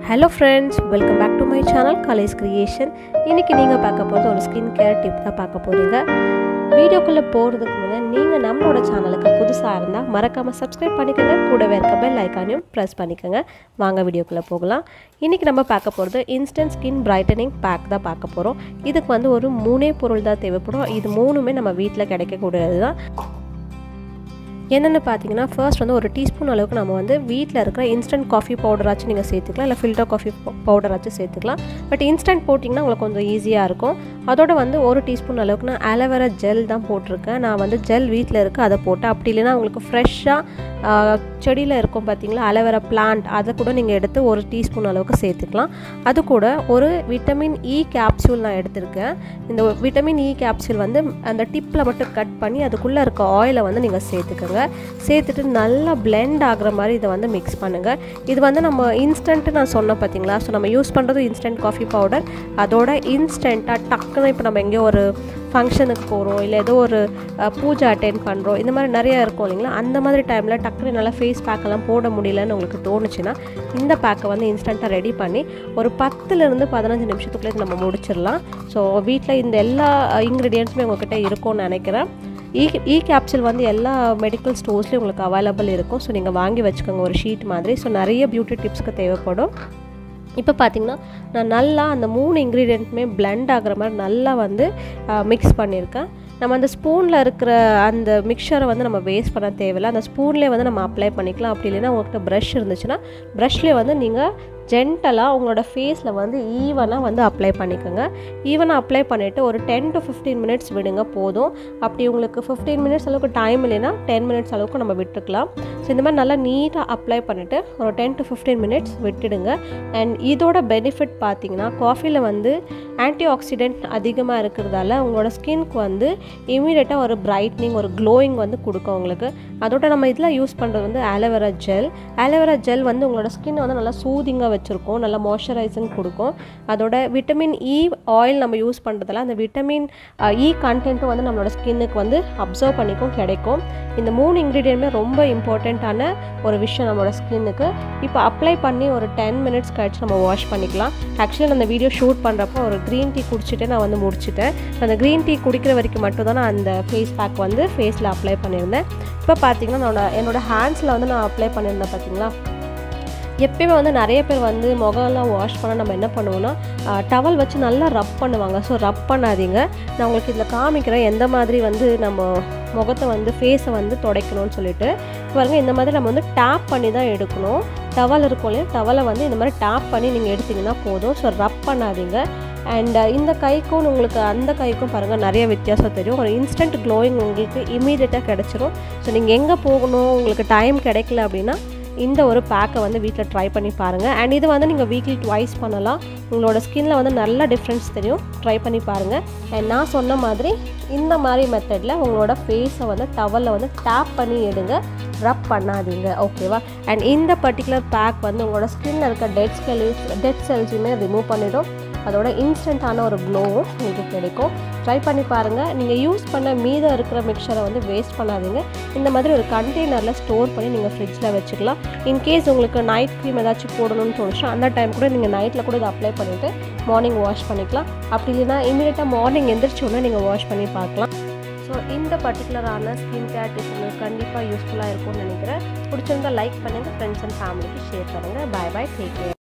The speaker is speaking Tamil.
hello friends welcome back to my channel Kales creation இன்றைக்கி நீங்கள் பார்க்க போகிறது ஒரு ஸ்கின் கேர் டிப் தான் பார்க்க போகிறீங்க வீடியோக்குள்ளே போகிறதுக்கு முன்னே நீங்கள் நம்மளோட சேனலுக்கு புதுசாக இருந்தால் மறக்காமல் சப்ஸ்கிரைப் பண்ணிக்கோங்க கூடவே இருக்க பெல் ஐக்கானையும் ப்ரெஸ் பண்ணிக்கோங்க வாங்க வீடியோக்குள்ளே போகலாம் இன்றைக்கி நம்ம பார்க்க போகிறது இன்ஸ்டன்ட் ஸ்கின் பிரைட்டனிங் பேக் தான் பார்க்க போகிறோம் இதுக்கு வந்து ஒரு மூணே பொருள் தான் தேவைப்படும் இது மூணுமே நம்ம வீட்டில் கிடைக்கக்கூடியது தான் என்னென்னு பார்த்தீங்கன்னா ஃபர்ஸ்ட் வந்து ஒரு டீஸ்பூன் அளவுக்கு நம்ம வந்து வீட்டில் இருக்கிற இன்ஸ்டன்ட் காஃபி பவுடராச்சும் நீங்கள் சேர்த்துக்கலாம் இல்லை ஃபில்டர் காஃபி பவுடராச்சும் சேர்த்துக்கலாம் பட் இன்ஸ்டன்ட் போட்டிங்கன்னா உங்களுக்கு கொஞ்சம் ஈஸியாக இருக்கும் அதோட வந்து ஒரு டீஸ்பூன் அளவுக்கு நான் அலோவேரா ஜெல் தான் போட்டிருக்கேன் நான் வந்து ஜெல் வீட்டில் இருக்குது அதை போட்டேன் அப்படி இல்லைன்னா உங்களுக்கு ஃப்ரெஷ்ஷாக செடியில் இருக்கும் பார்த்தீங்களா அலோவேரா பிளான்ட் அதை கூட நீங்கள் எடுத்து ஒரு டீஸ்பூன் அளவுக்கு சேர்த்துக்கலாம் அது கூட ஒரு விட்டமின் இ கேப்சூல் நான் எடுத்திருக்கேன் இந்த விட்டமின் இ கேப்சூல் வந்து அந்த டிப்பில் மட்டும் கட் பண்ணி அதுக்குள்ளே இருக்க ஆயிலை வந்து நீங்கள் சேர்த்துக்கோங்க சேர்த்துட்டு நல்லா பிளெண்ட் ஆகிற மாதிரி இதை வந்து மிக்ஸ் பண்ணுங்கள் இது வந்து நம்ம இன்ஸ்டன்ட்டு நான் சொன்னேன் பார்த்தீங்களா ஸோ நம்ம யூஸ் பண்ணுறது இன்ஸ்டன்ட் காஃபி பவுடர் அதோட இன்ஸ்டண்ட்டாக டக்குன்னு இப்போ நம்ம எங்கேயோ ஒரு ஃபங்க்ஷனுக்கு போகிறோம் இல்லை ஏதோ ஒரு பூஜை அட்டென்ட் பண்ணுறோம் இந்த மாதிரி நிறையா இருக்கும் இல்லைங்களா அந்த மாதிரி டைமில் டக்குனு நல்லா ஃபேஸ் பேக்கெல்லாம் போட முடியலன்னு உங்களுக்கு தோணுச்சுன்னா இந்த பேக்கை வந்து இன்ஸ்டண்ட்டாக ரெடி பண்ணி ஒரு பத்துலேருந்து பதினஞ்சு நிமிஷத்துக்குள்ளே நம்ம முடிச்சிடலாம் ஸோ வீட்டில் இந்த எல்லா இன்க்ரீடியன்ஸுமே உங்கள்கிட்ட இருக்கும்னு நினைக்கிறேன் இ இ கேப்சூல் வந்து எல்லா மெடிக்கல் ஸ்டோர்ஸ்லேயும் உங்களுக்கு அவைலபிள் இருக்கும் ஸோ நீங்கள் வாங்கி வச்சுக்கோங்க ஒரு ஷீட் மாதிரி ஸோ நிறைய பியூட்டி டிப்ஸ்க்கு தேவைப்படும் இப்போ பார்த்திங்கன்னா நான் நல்லா அந்த மூணு இன்க்ரீடியண்ட்டுமே பிளெண்ட் ஆகிற மாதிரி நல்லா வந்து மிக்ஸ் பண்ணியிருக்கேன் நம்ம அந்த ஸ்பூனில் இருக்கிற அந்த மிக்சரை வந்து நம்ம வேஸ்ட் பண்ண தேவையில்லை அந்த ஸ்பூன்லேயே வந்து நம்ம அப்ளை பண்ணிக்கலாம் அப்படி இல்லைன்னா உங்கள்கிட்ட ப்ரஷ் இருந்துச்சுன்னா ப்ரஷ்லேயே வந்து நீங்கள் ஜென்டலாக உங்களோட ஃபேஸில் வந்து ஈவனாக வந்து அப்ளை பண்ணிக்கோங்க ஈவனாக அப்ளை பண்ணிவிட்டு ஒரு டென் டு ஃபிஃப்டீன் மினிட்ஸ் விடுங்க போதும் அப்படி உங்களுக்கு ஃபிஃப்டீன் மினிட்ஸ் அளவுக்கு டைம் இல்லைன்னா டென் மினிட்ஸ் அளவுக்கு நம்ம விட்டுக்கலாம் ஸோ இந்த மாதிரி நல்லா நீட்டாக அப்ளை பண்ணிவிட்டு ஒரு டென் டு ஃபிஃப்டீன் மினிட்ஸ் விட்டுடுங்க அண்ட் இதோட பெனிஃபிட் பார்த்தீங்கன்னா காஃபியில் வந்து ஆன்டி ஆக்சிடென்ட் அதிகமாக இருக்கிறதால உங்களோட ஸ்கின்க்கு வந்து இமீடியட்டாக ஒரு பிரைட்னிங் ஒரு க்ளோயிங் வந்து கொடுக்கும் உங்களுக்கு அதோட நம்ம இதில் யூஸ் பண்ணுறது வந்து ஆலோவேரா ஜெல் ஆலோவேரா ஜெல் வந்து உங்களோட ஸ்கின் வந்து நல்லா சூதிங்காக வச்சுருக்கோம் நல்லா மாய்ஸ்சரைசிங் கொடுக்கும் அதோட விட்டமின் இ ஆயில் நம்ம யூஸ் பண்ணுறதால அந்த விட்டமின் இ கண்டென்ட்டும் வந்து நம்மளோட ஸ்கின்னுக்கு வந்து அப்சர்வ் பண்ணிக்கும் கிடைக்கும் இந்த மூணு இன்க்ரீடியன்ட்மே ரொம்ப இம்பார்ட்டண்ட்டான ஒரு விஷயம் நம்மளோட ஸ்கின்னுக்கு இப்போ அப்ளை பண்ணி ஒரு டென் மினிட்ஸ் கழிச்சு நம்ம வாஷ் பண்ணிக்கலாம் ஆக்சுவலி நான் அந்த வீடியோ ஷூட் பண்ணுறப்போ ஒரு க்ரீன் டீ குடிச்சிட்டு நான் வந்து முடிச்சிட்டேன் அந்த க்ரீன் டீ குடிக்கிற வரைக்கும் மட்டும் தான் நான் அந்த ஃபேஸ் பேக் வந்து ஃபேஸில் அப்ளை பண்ணியிருந்தேன் இப்போ பார்த்தீங்கன்னா நான் என்னோடய ஹேண்ட்ஸில் வந்து நான் அப்ளை பண்ணியிருந்தேன் பார்த்தீங்களா எப்பயுமே வந்து நிறைய பேர் வந்து முகம்லாம் வாஷ் பண்ண நம்ம என்ன பண்ணுவோம்னா டவல் வச்சு நல்லா ரப் பண்ணுவாங்க ஸோ ரப் பண்ணாதீங்க நான் உங்களுக்கு இதில் காமிக்கிறேன் எந்த மாதிரி வந்து நம்ம முகத்தை வந்து ஃபேஸை வந்து துடைக்கணும்னு சொல்லிட்டு பாருங்கள் இந்த மாதிரி நம்ம வந்து டேப் பண்ணி தான் எடுக்கணும் டவல் இருக்கும் இல்லையா டவலை வந்து இந்த மாதிரி டேப் பண்ணி நீங்கள் எடுத்திங்கன்னா போதும் ஸோ ரப் பண்ணாதீங்க அண்ட் இந்த கைக்கும் உங்களுக்கு அந்த கைக்கும் பாருங்கள் நிறைய வித்தியாசம் தெரியும் ஒரு இன்ஸ்டன்ட் க்ளோயிங் உங்களுக்கு இமீடியட்டாக கிடச்சிரும் ஸோ நீங்கள் எங்கே போகணும் உங்களுக்கு டைம் கிடைக்கல அப்படின்னா இந்த ஒரு பேக்கை வந்து வீட்டில் ட்ரை பண்ணி பாருங்கள் அண்ட் இது வந்து நீங்கள் வீக்லி ட்வைஸ் பண்ணலாம் உங்களோட ஸ்கின்னில் வந்து நல்ல டிஃப்ரென்ஸ் தெரியும் ட்ரை பண்ணி பாருங்கள் அண்ட் நான் சொன்ன மாதிரி இந்த மாதிரி மெத்தடில் உங்களோட ஃபேஸை வந்து டவலில் வந்து டேப் பண்ணி எடுங்க ரப் பண்ணாதீங்க ஓகேவா அண்ட் இந்த பர்டிகுலர் பேக் வந்து உங்களோட ஸ்கின்னில் இருக்க டெட் செல்ஸ் டெட் செல்ஸுமே ரிமூவ் பண்ணிவிடும் அதோட இன்ஸ்டண்ட்டான ஒரு க்ளோவும் உங்களுக்கு கிடைக்கும் ட்ரை பண்ணி பாருங்கள் நீங்கள் யூஸ் பண்ண மீதம் இருக்கிற மிக்சரை வந்து வேஸ்ட் பண்ணாதீங்க இந்த மாதிரி ஒரு கண்டெய்னரில் ஸ்டோர் பண்ணி நீங்கள் ஃப்ரிட்ஜில் வச்சுக்கலாம் இன்கேஸ் உங்களுக்கு நைட் க்ரீம் ஏதாச்சும் போடணும்னு தோணுச்சா அந்த டைம் கூட நீங்கள் நைட்டில் கூட இதை அப்ளை பண்ணிவிட்டு மார்னிங் வாஷ் பண்ணிக்கலாம் அப்படி இல்லைன்னா இமீடியட்டாக மார்னிங் எந்திரிச்ச உடனே நீங்கள் வாஷ் பண்ணி பார்க்கலாம் ஸோ இந்த பர்டிகுலரான ஸ்கின் கேர் டிப்ஸ் உங்களுக்கு கண்டிப்பாக யூஸ்ஃபுல்லாக இருக்கும்னு நினைக்கிறேன் பிடிச்சிருந்தா லைக் பண்ணுங்கள் ஃப்ரெண்ட்ஸ் அண்ட் ஃபேமிலிக்கு ஷேர் பண்ணுங்கள் பாய் பாய் டேக் கேர்